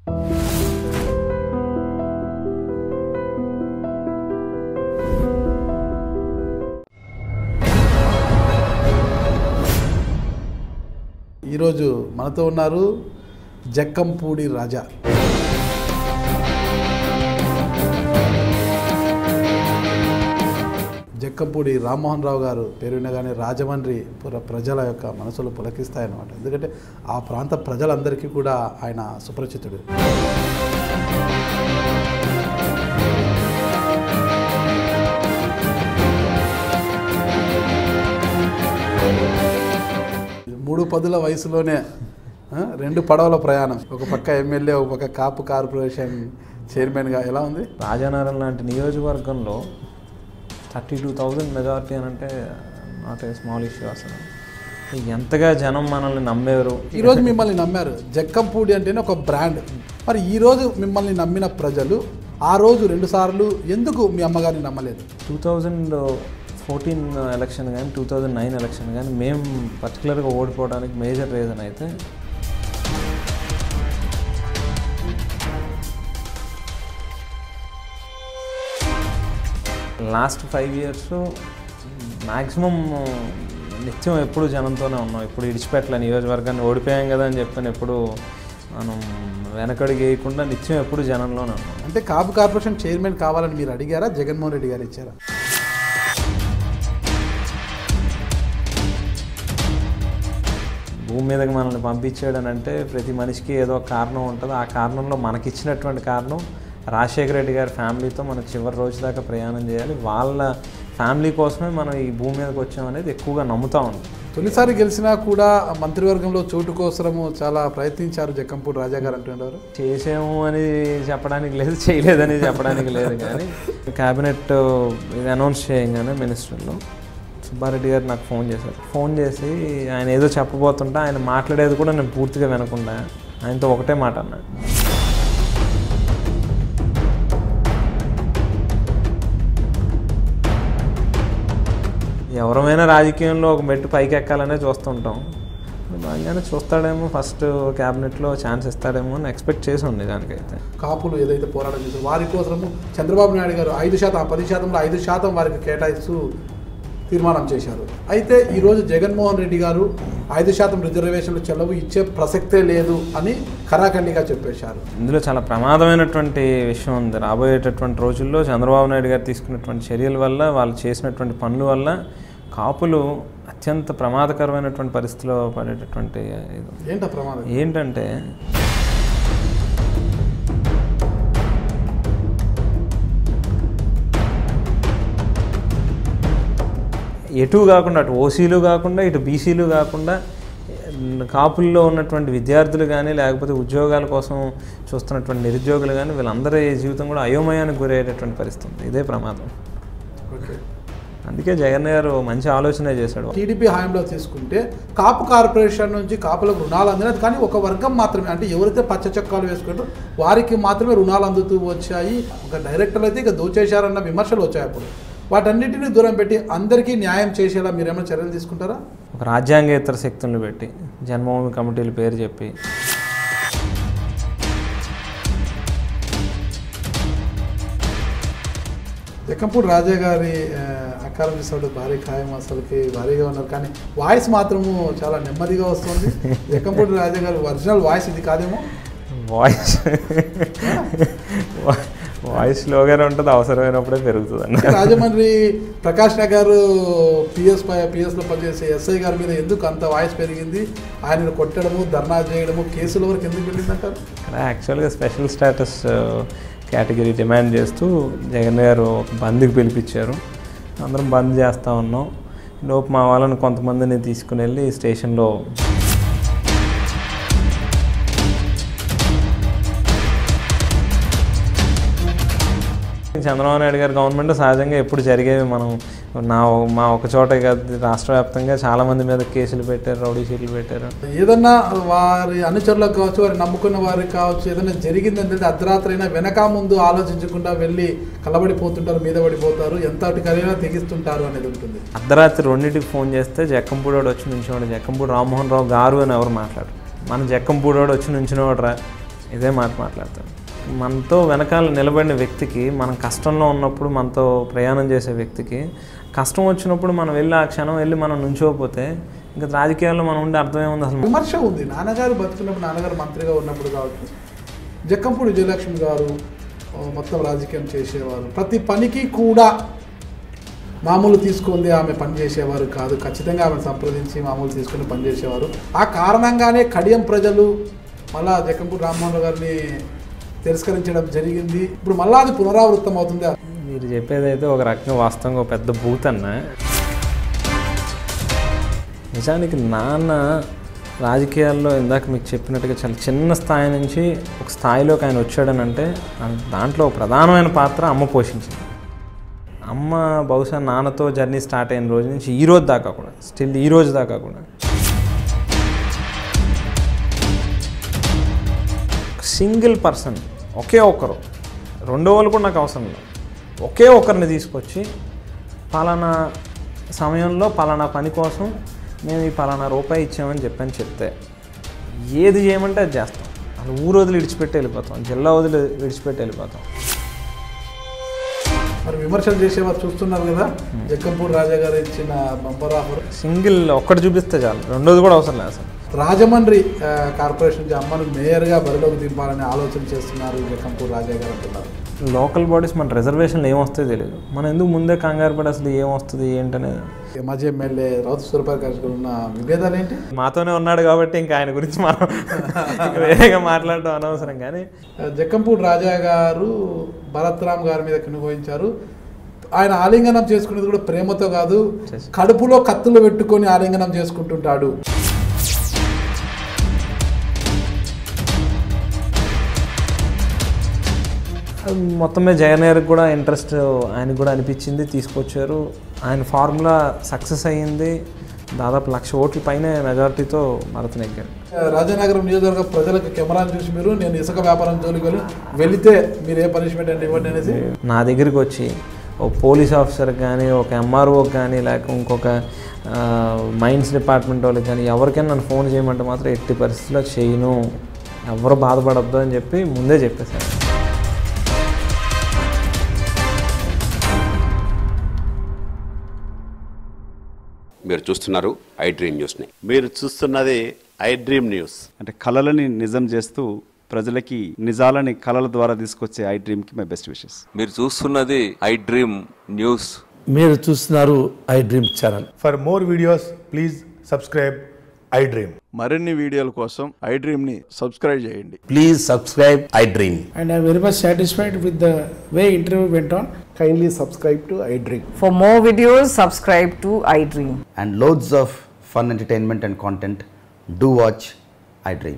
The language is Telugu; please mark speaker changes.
Speaker 1: ఈరోజు మనతో ఉన్నారు జక్కంపూడి రాజా జక్కంపూడి రామ్మోహన్ రావు గారు పేరు వినగానే రాజమండ్రి పుర ప్రజల యొక్క మనసులు పులకిస్తాయన్నమాట ఎందుకంటే ఆ ప్రాంత ప్రజలందరికీ కూడా ఆయన సుపరిచితుడు మూడు పదుల వయసులోనే ఆ, రెండు పడవల ప్రయాణం ఒక పక్క ఎమ్మెల్యే ఒక పక్క కాపు కార్పొరేషన్ చైర్మన్గా ఎలా ఉంది
Speaker 2: రాజానగరం లాంటి నియోజకవర్గంలో థర్టీ టూ థౌజండ్ మెజారిటీ అని అంటే నాట్ ఏ స్మాల్ ఇష్యూ అసలు ఎంతగా జనం మనల్ని నమ్మేవారు
Speaker 1: ఈరోజు మిమ్మల్ని నమ్మారు జక్కంపూడి అంటేనే ఒక బ్రాండ్ మరి ఈరోజు మిమ్మల్ని నమ్మిన ప్రజలు ఆ రోజు రెండు సార్లు ఎందుకు మీ అమ్మగారిని నమ్మలేదు
Speaker 2: టూ థౌజండ్ ఫోర్టీన్ ఎలక్షన్ కానీ టూ థౌజండ్ నైన్ ఎలక్షన్ కానీ మేము పర్టికులర్గా ఓడిపోవడానికి మేజర్ రీజన్ అయితే లాస్ట్ ఫైవ్ ఇయర్స్ మ్యాక్సిమం నిత్యం ఎప్పుడు జనంతోనే ఉన్నాం ఇప్పుడు ఇడిచిపెట్టలే నియోజకవర్గాన్ని ఓడిపోయాం కదా అని చెప్పని ఎప్పుడు మనం వెనకడుగు వేయకుండా నిత్యం ఎప్పుడు జనంలోనే ఉన్నాం
Speaker 1: అంటే కాపు కార్పొరేషన్ చైర్మన్ కావాలని మీరు అడిగారా జగన్మోహన్ రెడ్డి గారు ఇచ్చారా
Speaker 2: భూమి మీదకి మనల్ని పంపించాడు అని అంటే ప్రతి మనిషికి ఏదో ఒక కారణం ఉంటుంది ఆ కారణంలో మనకిచ్చినటువంటి కారణం రాజశేఖర రెడ్డి గారి ఫ్యామిలీతో మనం చివరి రోజు దాకా ప్రయాణం చేయాలి వాళ్ళ ఫ్యామిలీ కోసమే మనం ఈ భూమి మీదకి వచ్చాం అనేది ఎక్కువగా నమ్ముతా ఉన్నాం
Speaker 1: తొలిసారి గెలిచినా కూడా మంత్రివర్గంలో చోటు కోసము చాలా ప్రయత్నించారు జక్కంపూడి రాజా గారు అంటున్నారు
Speaker 2: చేసాము అని చెప్పడానికి లేదు చేయలేదని చెప్పడానికి లేదు కానీ క్యాబినెట్ ఇది అనౌన్స్ చేయగానే మినిస్టర్లో సుబ్బారెడ్డి గారు నాకు ఫోన్ చేశారు ఫోన్ చేసి ఆయన ఏదో చెప్పబోతుంటే ఆయన మాట్లాడేది కూడా నేను పూర్తిగా వినకుండా ఆయనతో ఒకటే మాట అన్నాడు ఎవరమైనా రాజకీయంలో ఒక మెట్టు పైకి ఎక్కాలనే చూస్తుంటాం బాగానే చూస్తాడేమో ఫస్ట్ క్యాబినెట్లో ఛాన్స్ ఇస్తాడేమో అని ఎక్స్పెక్ట్ చేసి ఉంది దానికైతే
Speaker 1: కాపులు ఏదైతే పోరాటం చేశారో వారి కోసము చంద్రబాబు నాయుడు గారు ఐదు శాతం ఆ పది శాతంలో ఐదు శాతం వారికి కేటాయిస్తూ తీర్మానం చేశారు అయితే ఈరోజు జగన్మోహన్ రెడ్డి గారు ఐదు శాతం రిజర్వేషన్లు చెలవు ఇచ్చే ప్రసక్తే లేదు అని ఖరాఖండిగా చెప్పేశారు
Speaker 2: ఇందులో చాలా ప్రమాదమైనటువంటి విషయం ఉంది రాబోయేటటువంటి రోజుల్లో చంద్రబాబు నాయుడు గారు తీసుకున్నటువంటి చర్యల వల్ల వాళ్ళు చేసినటువంటి పనుల వల్ల కాపులు అత్యంత ప్రమాదకరమైనటువంటి పరిస్థితిలో పడేటటువంటి ఇది ఉంది.
Speaker 1: ఏంట ప్రమాదం
Speaker 2: ఏంటంటే ఎటు కాకుండా అటు ఓసీలు కాకుండా ఇటు బీసీలు కాకుండా కాపుల్లో ఉన్నటువంటి విద్యార్థులు కానీ లేకపోతే ఉద్యోగాల కోసం చూస్తున్నటువంటి నిరుద్యోగులు కానీ వీళ్ళందరి జీవితం కూడా అయోమయానికి గురయ్యేటటువంటి పరిస్థితి ఉంది ఇదే ప్రమాదం
Speaker 1: ఓకే
Speaker 2: అందుకే జగన్ గారు మంచి ఆలోచన చేశాడు
Speaker 1: టీడీపీ హయాంలో తీసుకుంటే కాపు కార్పొరేషన్ నుంచి కాపులకు రుణాలు అందినది కానీ ఒక వర్గం మాత్రమే అంటే ఎవరైతే పచ్చ చొక్కాలు వేసుకుంటారో వారికి మాత్రమే రుణాలు అందుతూ వచ్చాయి ఒక డైరెక్టర్లు అయితే ఇక దోచేశారన్న విమర్శలు వచ్చాయి అప్పుడు వాటన్నిటిని దూరం పెట్టి అందరికీ న్యాయం చేసేలా మీరు ఏమైనా చర్యలు తీసుకుంటారా
Speaker 2: ఒక రాజ్యాంగేతర శక్తులను పెట్టి జన్మభూమి కమిటీల పేరు చెప్పి
Speaker 1: జక్కంపూడి రాజా గారి ఆ, అకాల మిస్సవుడు భారీ ఖాయం అసలుకి భారీగా ఉన్నారు కానీ వాయిస్ మాత్రము చాలా నెమ్మదిగా వస్తుంది జక్కంపూడి రాజా గారి ఒరిజినల్ వాయిస్ ఇది కాదేమో
Speaker 2: వాయిస్ వాయిస్ స్లోగానే ఉంటుంది అవసరమైనప్పుడే పెరుగుతుంది అన్న
Speaker 1: రాజమండ్రి ప్రకాష్ నగర్ పిఎస్ పిఎస్లో పనిచేసే ఎస్ఐ గారి మీద ఎందుకు అంత వాయిస్ పెరిగింది ఆయనను కొట్టడము ధర్నా చేయడము కేసుల వరకు ఎందుకు వెళ్ళిందంటారు
Speaker 2: ఇక్కడ యాక్చువల్గా స్పెషల్ స్టేటస్ కేటగిరీ డిమాండ్ చేస్తూ జగన్ గారు ఒక బంద్కి పిలిపించారు అందరం బంద్ చేస్తూ ఉన్నాం లోపు మా వాళ్ళని కొంతమందిని తీసుకుని వెళ్ళి స్టేషన్లో చంద్రబాబు నాయుడు గారి గవర్నమెంట్ సహజంగా ఎప్పుడు జరిగేవి మనం నా మా ఒక చోటే కాదు రాష్ట్ర వ్యాప్తంగా చాలామంది మీద కేసులు పెట్టారు రౌడీ షీట్లు పెట్టారు
Speaker 1: ఏదన్నా వారి అనుచరులకు కావచ్చు వారి నమ్ముకున్న వారికి కావచ్చు ఏదైనా జరిగిందంటే అర్ధరాత్రి అయినా వెనక ముందు ఆలోచించకుండా వెళ్ళి కలబడిపోతుంటారు మీద పడిపోతారు ఎంత కలిగినా తెగిస్తుంటారు అనేది ఉంటుంది
Speaker 2: అర్ధరాత్రి రెండింటికి ఫోన్ చేస్తే జక్కంపూడోడు వచ్చి నుంచినోడు జక్కంపూడి రామ్మోహన్ రావు గారు అని ఎవరు మాట్లాడు మన జక్కంపూడోడు వచ్చి నుంచినోడు రా ఇదే మాట మాట్లాడతారు మనతో వెనకాల నిలబడిన వ్యక్తికి మనం కష్టంలో ఉన్నప్పుడు మనతో ప్రయాణం చేసే వ్యక్తికి కష్టం వచ్చినప్పుడు మనం వెళ్ళి ఆ క్షణం వెళ్ళి మనం నుంచోకపోతే ఇంకా రాజకీయాల్లో మనం ఉండే అర్థం ఏముంది అసలు
Speaker 1: విమర్శ ఉంది నాన్నగారు బతుకున్నప్పుడు నాన్నగారు మంత్రిగా ఉన్నప్పుడు కాబట్టి జక్కంపూడి విజయలక్ష్మి గారు ఆ, మొత్తం రాజకీయం చేసేవారు ప్రతి పనికి కూడా మామూలు తీసుకుంది ఆమె పని చేసేవారు కాదు ఖచ్చితంగా ఆమెను సంప్రదించి మామూలు తీసుకుని పని చేసేవారు ఆ కారణంగానే కడియం ప్రజలు మళ్ళా జక్కంపూడి రామ్మోహన్ రావు గారిని తిరస్కరించడం జరిగింది ఇప్పుడు మళ్ళా అది పునరావృతం అవుతుంది
Speaker 2: మీరు చెప్పేదైతే ఒక రకంగా వాస్తవంగా ఒక పెద్ద బూత్ అన్న నిజానికి నాన్న రాజకీయాల్లో ఇందాక మీకు చెప్పినట్టుగా చాలా చిన్న స్థాయి నుంచి ఒక స్థాయిలోకి ఆయన వచ్చాడనంటే ఆ- దాంట్లో ఒక ప్రధానమైన పాత్ర అమ్మ పోషించింది అమ్మ బహుశా నాన్నతో జర్నీ స్టార్ట్ అయిన రోజు నుంచి ఈ రోజు దాకా కూడా స్టిల్ ఈ రోజు దాకా కూడా సింగిల్ పర్సన్ ఒకే ఒక్కరు రెండో వాళ్ళు కూడా నాకు అవసరం లేదు ఒకే ఒక్కరిని తీసుకొచ్చి పలానా సమయంలో పలానా పని కోసం మేము ఈ పలానా రూపాయి ఇచ్చామని చెప్పని చెప్తే ఏది చేయమంటే అది చేస్తాం అసలు ఊరు వదిలి విడిచిపెట్టి వెళ్ళిపోతాం జిల్లా వదిలి విడిచిపెట్టి వెళ్ళిపోతాం
Speaker 1: మరి విమర్శలు చేసేవారు చూస్తున్నారు కదా జక్కంపూడి రాజా గారు ఇచ్చిన బంపర్ ఆఫర్
Speaker 2: సింగిల్ ఒక్కటి చూపిస్తే చాలు రెండోది కూడా అవసరం లేదు అసలు
Speaker 1: రాజమండ్రి ఆ, కార్పొరేషన్ నుంచి అమ్మను మేయర్గా బరిలోకి దింపాలని ఆలోచన చేస్తున్నారు జక్కంపూడి రాజా గారు అంటున్నారు
Speaker 2: లోకల్ బాడీస్ మన రిజర్వేషన్లు ఏమొస్తాయో తెలియదు మనం ఎందుకు ముందే కంగారు పడి అసలు ఏమొస్తుంది ఏంటనేది
Speaker 1: ఈ మాజీ ఎమ్మెల్యే రౌత్ సూర్యప్రకాష్ గారు ఉన్న విభేదాలు ఏంటి
Speaker 2: మాతోనే ఉన్నాడు కాబట్టి ఇంకా ఆయన గురించి మనం ఇంకా వేరేగా మాట్లాడడం అనవసరం కానీ
Speaker 1: ఆ, జక్కంపూడి రాజా గారు భరత్రామ్ గారి మీద కినుభవించారు ఆయన ఆలింగనం చేసుకునేది కూడా ప్రేమతో కాదు
Speaker 2: చేసి-
Speaker 1: కడుపులో కత్తులు పెట్టుకొని ఆలింగనం చేసుకుంటుంటాడు
Speaker 2: అది మొత్తం మీద జగన్ గారికి కూడా ఇంట్రెస్ట్ ఆయనకు కూడా అనిపించింది తీసుకొచ్చారు ఆయన ఫార్ములా సక్సెస్ అయ్యింది దాదాపు లక్ష ఓట్ల పైన మెజారిటీతో భరత్ నెగ్గారు
Speaker 1: ఆ, రాజానగరం నియోజకవర్గ ప్రజలకు కెమెరాను చూసి మీరు నేను ఇసుక వ్యాపారం జోలికి వెళ్ళి వెళితే మీరు ఏ పనిష్మెంట్ అండి ఇవ్వండి అనేసి
Speaker 2: నా దగ్గరికి వచ్చి ఒక పోలీస్ ఆఫీసర్ కానీ ఒక ఎంఆర్ఓకి కానీ లేక ఇంకొక ఆ, మైన్స్ డిపార్ట్మెంట్ వాళ్ళకి కానీ ఎవరికైనా నన్ను ఫోన్ చేయమంటే మాత్రం ఎట్టి పరిస్థితుల్లో చేయను ఎవరు బాధపడద్దు అని చెప్పి ముందే చెప్పేశారు
Speaker 3: మీరు చూస్తున్నారు ఐ డ్రీమ్ న్యూస్ని
Speaker 4: మీరు చూస్తున్నది ఐ డ్రీమ్ న్యూస్
Speaker 5: అంటే కళలని నిజం చేస్తూ ప్రజలకి నిజాలని కళల ద్వారా తీసుకొచ్చే ఐ డ్రీమ్కి మై బెస్ట్ విషెస్
Speaker 6: మీరు చూస్తున్నది ఐ డ్రీమ్ న్యూస్
Speaker 7: మీరు చూస్తున్నారు iDream channel
Speaker 8: For more videos, please subscribe iDream.
Speaker 9: మరిన్ని వీడియోల కోసం ఐ డ్రీమ్ని సబ్స్క్రైబ్ చేయండి
Speaker 7: please subscribe iDream
Speaker 10: and I'm very much satisfied with the way interview went on.
Speaker 8: Kindly subscribe to iDream.
Speaker 11: For more videos, subscribe to iDream.
Speaker 12: and loads of fun entertainment and content, do watch iDream.